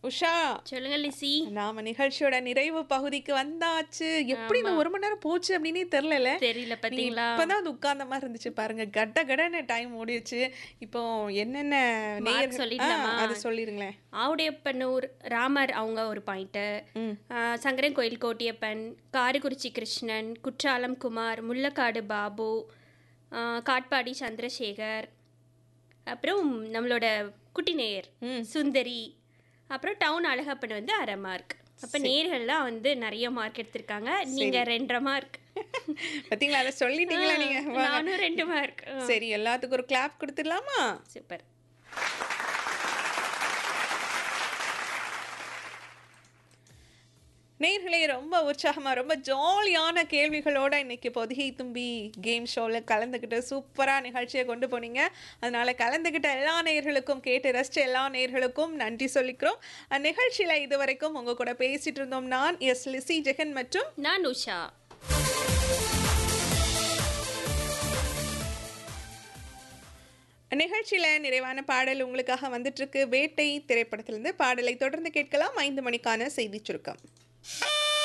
உஷா சொல்லுங்க லிசி நாம நிகழ்ச்சியோட நிறைவு பகுதிக்கு வந்தாச்சு எப்படி இந்த ஒரு மணி நேரம் போச்சு அப்படின்னே தெரியல தெரியல பாத்தீங்களா இப்பதான் அது உட்கார்ந்த மாதிரி இருந்துச்சு பாருங்க கட்ட கடன்னு டைம் ஓடிடுச்சு இப்போ என்னென்ன நேயர்கள்- சொல்லிடலாமா? ஆ, அது சொல்லிருங்களேன் ஆவுடையப்பனூர் ராமர் அவங்க ஒரு பாயிண்ட்டு ம். சங்கரன் கோயில் கோட்டியப்பன் காரைக்குறிச்சி கிருஷ்ணன் குற்றாலம் குமார் முள்ளக்காடு பாபு ஆ, காட்பாடி சந்திரசேகர் அப்புறம் நம்மளோட குட்டி நேயர் சுந்தரி அப்புறம் டவுன் அழகப்பன் வந்து அரை மார்க் அப்போ நேர்கள்லாம் வந்து நிறைய மார்க் எடுத்திருக்காங்க நீங்க ரெண்டரை மார்க் பாத்தீங்களா அதை சொல்லிட்டீங்களா நீங்க வாங்க. நானும் ரெண்டு மார்க் சரி எல்லாத்துக்கும் ஒரு கிளாப் கொடுத்துடலாமா சூப்பர் நேர்களே ரொம்ப உற்சாகமா ரொம்ப ஜாலியான கேள்விகளோட இன்னைக்கு பொதிகை தும்பி கேம் ஷோவில் கலந்துக்கிட்டு சூப்பராக நிகழ்ச்சியை கொண்டு போனீங்க அதனால கலந்துக்கிட்ட எல்லா நேயர்களுக்கும் கேட்டு ரசிச்ச எல்லா நேயர்களுக்கும் நன்றி சொல்லிக்கிறோம் நிகழ்ச்சியில் இதுவரைக்கும் உங்க கூட பேசிட்டு இருந்தோம் நான் எஸ் லிசி ஜெகன் மற்றும் நான் உஷா நிகழ்ச்சியில் நிறைவான பாடல் உங்களுக்காக வந்துட்டு இருக்கு வேட்டை திரைப்படத்திலிருந்து பாடலை தொடர்ந்து கேட்கலாம் ஐந்து மணிக்கான செய்தி சுருக்கம்